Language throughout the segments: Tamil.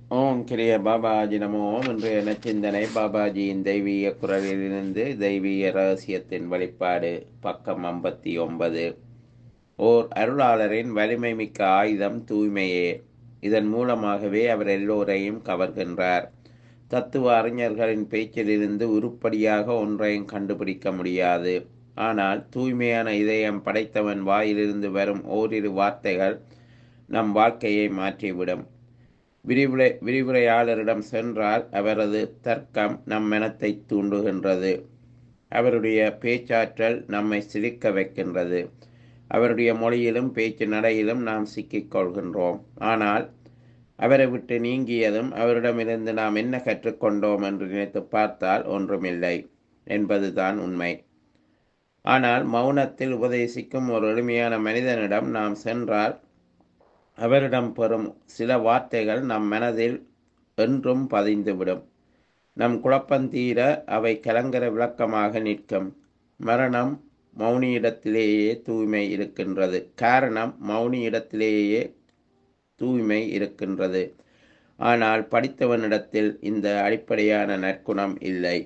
ஓம் கிரிய பாபாஜி நமோ இன்றைய நச்சிந்தனை பாபாஜியின் தெய்வீக குரலிலிருந்து தெய்வீக ரகசியத்தின் வெளிப்பாடு பக்கம் ஐம்பத்தி ஒன்பது ஓர் அருளாளரின் வலிமை மிக்க ஆயுதம் தூய்மையே இதன் மூலமாகவே அவர் எல்லோரையும் கவர்கின்றார் தத்துவ அறிஞர்களின் பேச்சிலிருந்து உருப்படியாக ஒன்றையும் கண்டுபிடிக்க முடியாது ஆனால் தூய்மையான இதயம் படைத்தவன் வாயிலிருந்து வரும் ஓரிரு வார்த்தைகள் நம் வாழ்க்கையை மாற்றிவிடும் விரிவுரை விரிவுரையாளரிடம் சென்றால் அவரது தர்க்கம் நம் மனத்தை தூண்டுகின்றது அவருடைய பேச்சாற்றல் நம்மை சிரிக்க வைக்கின்றது அவருடைய மொழியிலும் பேச்சு நடையிலும் நாம் சிக்கிக் கொள்கின்றோம் ஆனால் அவரை விட்டு நீங்கியதும் அவரிடமிருந்து நாம் என்ன கற்றுக்கொண்டோம் என்று நினைத்து பார்த்தால் ஒன்றுமில்லை என்பதுதான் உண்மை ஆனால் மௌனத்தில் உபதேசிக்கும் ஒரு எளிமையான மனிதனிடம் நாம் சென்றால் அவரிடம் பெறும் சில வார்த்தைகள் நம் மனதில் என்றும் பதிந்துவிடும் நம் குழப்பந்தீர அவை கலங்கர விளக்கமாக நிற்கும் மரணம் மௌனியிடத்திலேயே தூய்மை இருக்கின்றது காரணம் மௌனியிடத்திலேயே தூய்மை இருக்கின்றது ஆனால் படித்தவனிடத்தில் இந்த அடிப்படையான நற்குணம் இல்லை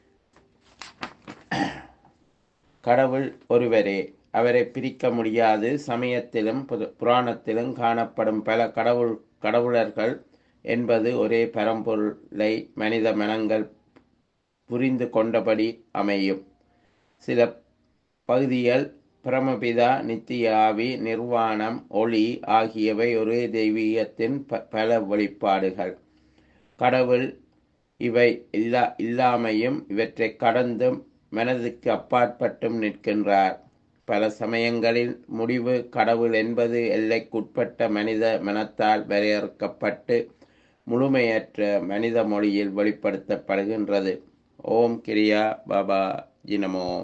கடவுள் ஒருவரே அவரை பிரிக்க முடியாது சமயத்திலும் புராணத்திலும் காணப்படும் பல கடவுள் கடவுளர்கள் என்பது ஒரே பரம்பொருளை மனித மனங்கள் புரிந்து கொண்டபடி அமையும் சில பகுதிகள் பிரமபிதா நித்திய ஆவி நிர்வாணம் ஒளி ஆகியவை ஒரே தெய்வீகத்தின் ப பல வெளிப்பாடுகள் கடவுள் இவை இல்லா இல்லாமையும் இவற்றை கடந்தும் மனதுக்கு அப்பாற்பட்டும் நிற்கின்றார் பல சமயங்களில் முடிவு கடவுள் என்பது எல்லைக்குட்பட்ட மனித மனத்தால் வரையறுக்கப்பட்டு முழுமையற்ற மனித மொழியில் வெளிப்படுத்தப்படுகின்றது ஓம் கிரியா பாபா ஜினமோ